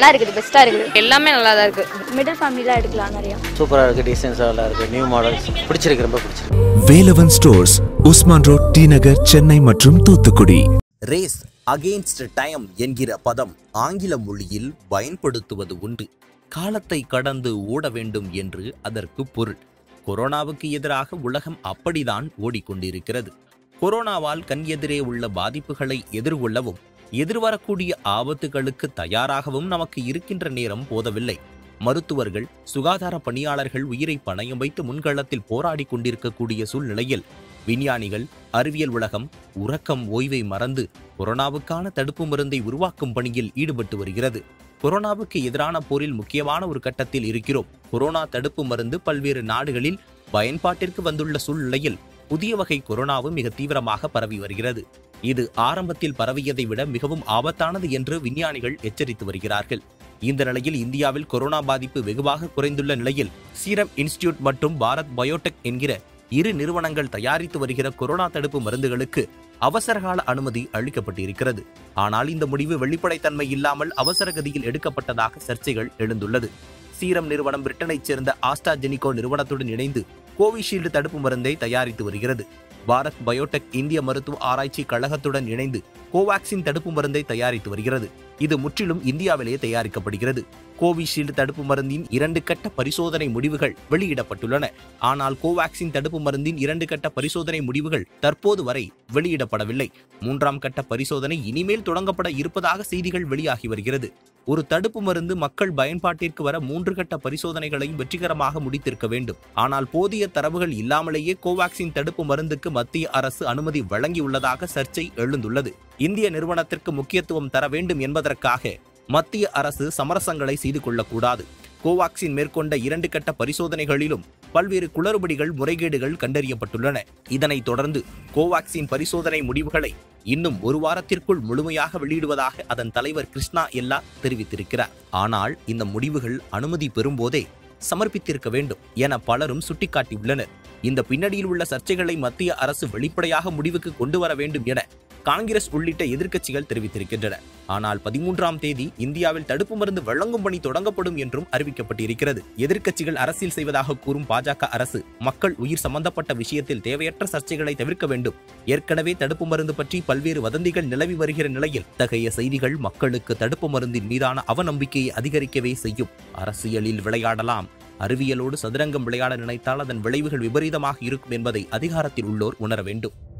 நல்லா இருக்குது பெஸ்ட்டாக இருக்குது எல்லாமே நல்லா தான் இருக்குது மிடில் ஃபேமிலிலாம் எடுக்கலாம் நிறையா சூப்பராக இருக்குது டீசென்ஸாக நல்லா இருக்குது நியூ மாடல்ஸ் பிடிச்சிருக்கு ரொம்ப பிடிச்சிருக்கு Velavan stores Usman road T Nagar Chennai மற்றும் தூத்துக்குடி ரேஸ் அகெயின்ஸ்ட் டைம் என்கிற பதம் ஆங்கில மொழியில் பயன்படுத்துவது உண்டு காலத்தை கடந்து ஓட வேண்டும் என்று அதற்கு பொருள் கொரோனாவுக்கு எதிராக உலகம் அப்படிதான் ஓடிக்கொண்டிருக்கிறது கொரோனாவால் கண் எதிரே உள்ள பாதிப்புகளை எதிர்கொள்ளவும் எதிர்வரக்கூடிய ஆபத்துகளுக்கு தயாராகவும் நமக்கு இருக்கின்ற நேரம் போதவில்லை மருத்துவர்கள் சுகாதார பணியாளர்கள் உயிரை பணயம் வைத்து முன்களத்தில் போராடி கொண்டிருக்கக்கூடிய சூழ்நிலையில் விஞ்ஞானிகள் அறிவியல் உலகம் உறக்கம் ஓய்வை மறந்து கொரோனாவுக்கான தடுப்பு மருந்தை உருவாக்கும் பணியில் ஈடுபட்டு வருகிறது கொரோனாவுக்கு எதிரான போரில் முக்கியமான ஒரு கட்டத்தில் இருக்கிறோம் கொரோனா தடுப்பு மருந்து பல்வேறு நாடுகளில் பயன்பாட்டிற்கு வந்துள்ள சூழ்நிலையில் புதிய வகை கொரோனாவும் மிக தீவிரமாக பரவி வருகிறது இது ஆரம்பத்தில் பரவியதை விட மிகவும் ஆபத்தானது என்று விஞ்ஞானிகள் எச்சரித்து வருகிறார்கள் இந்த நிலையில் இந்தியாவில் கொரோனா பாதிப்பு வெகுவாக குறைந்துள்ள நிலையில் சீரம் இன்ஸ்டிடியூட் மற்றும் பாரத் பயோடெக் என்கிற இரு நிறுவனங்கள் தயாரித்து வருகிற கொரோனா தடுப்பு மருந்துகளுக்கு அவசரகால அனுமதி அளிக்கப்பட்டிருக்கிறது ஆனால் இந்த முடிவு வெளிப்படைத்தன்மை இல்லாமல் அவசர கதியில் எடுக்கப்பட்டதாக சர்ச்சைகள் எழுந்துள்ளது சீரம் நிறுவனம் பிரிட்டனைச் சேர்ந்த ஆஸ்டாஜெனிகோ நிறுவனத்துடன் இணைந்து கோவிஷீல்டு தடுப்பு மருந்தை தயாரித்து வருகிறது பாரத் பயோடெக் இந்திய மருத்துவ ஆராய்ச்சி கழகத்துடன் இணைந்து கோவாக்சின் தடுப்பு மருந்தை தயாரித்து வருகிறது இது முற்றிலும் இந்தியாவிலேயே தயாரிக்கப்படுகிறது கோவிஷீல்டு தடுப்பு மருந்தின் இரண்டு கட்ட பரிசோதனை முடிவுகள் வெளியிடப்பட்டுள்ளன ஆனால் கோவாக்சின் தடுப்பு மருந்தின் இரண்டு கட்ட பரிசோதனை முடிவுகள் தற்போது வரை வெளியிடப்படவில்லை மூன்றாம் கட்ட பரிசோதனை இனிமேல் தொடங்கப்பட இருப்பதாக செய்திகள் வெளியாகி வருகிறது ஒரு தடுப்பு மருந்து மக்கள் பயன்பாட்டிற்கு வர மூன்று கட்ட பரிசோதனைகளையும் வெற்றிகரமாக முடித்திருக்க வேண்டும் ஆனால் போதிய தரவுகள் இல்லாமலேயே கோவாக்சின் தடுப்பு மருந்துக்கு மத்திய அரசு அனுமதி வழங்கியுள்ளதாக சர்ச்சை எழுந்துள்ளது இந்திய நிறுவனத்திற்கு முக்கியத்துவம் தர வேண்டும் என்பதற்காக மத்திய அரசு சமரசங்களை செய்து கொள்ளக்கூடாது கோவாக்சின் மேற்கொண்ட இரண்டு கட்ட பரிசோதனைகளிலும் பல்வேறு குளறுபடிகள் முறைகேடுகள் கண்டறியப்பட்டுள்ளன இதனைத் தொடர்ந்து கோவாக்சின் பரிசோதனை முடிவுகளை இன்னும் ஒரு வாரத்திற்குள் முழுமையாக வெளியிடுவதாக அதன் தலைவர் கிருஷ்ணா எல்லா தெரிவித்திருக்கிறார் ஆனால் இந்த முடிவுகள் அனுமதி பெறும்போதே சமர்ப்பித்திருக்க வேண்டும் என பலரும் சுட்டிக்காட்டியுள்ளனர் இந்த பின்னணியில் உள்ள சர்ச்சைகளை மத்திய அரசு வெளிப்படையாக முடிவுக்கு கொண்டு வர வேண்டும் என காங்கிரஸ் உள்ளிட்ட எதிர்க்கட்சிகள் தெரிவித்திருக்கின்றன ஆனால் பதிமூன்றாம் தேதி இந்தியாவில் தடுப்பு மருந்து வழங்கும் பணி தொடங்கப்படும் என்றும் அறிவிக்கப்பட்டிருக்கிறது எதிர்க்கட்சிகள் அரசியல் செய்வதாக கூறும் பாஜக அரசு மக்கள் உயிர் சம்பந்தப்பட்ட விஷயத்தில் தேவையற்ற சர்ச்சைகளை தவிர்க்க வேண்டும் ஏற்கனவே தடுப்பு மருந்து பற்றி பல்வேறு வதந்திகள் நிலவி வருகிற நிலையில் இத்தகைய செய்திகள் மக்களுக்கு தடுப்பு மருந்தின் மீதான அவநம்பிக்கையை அதிகரிக்கவே செய்யும் அரசியலில் விளையாடலாம் அறிவியலோடு சதுரங்கம் விளையாட நினைத்தால் அதன் விளைவுகள் விபரீதமாக இருக்கும் என்பதை அதிகாரத்தில் உள்ளோர் உணர வேண்டும்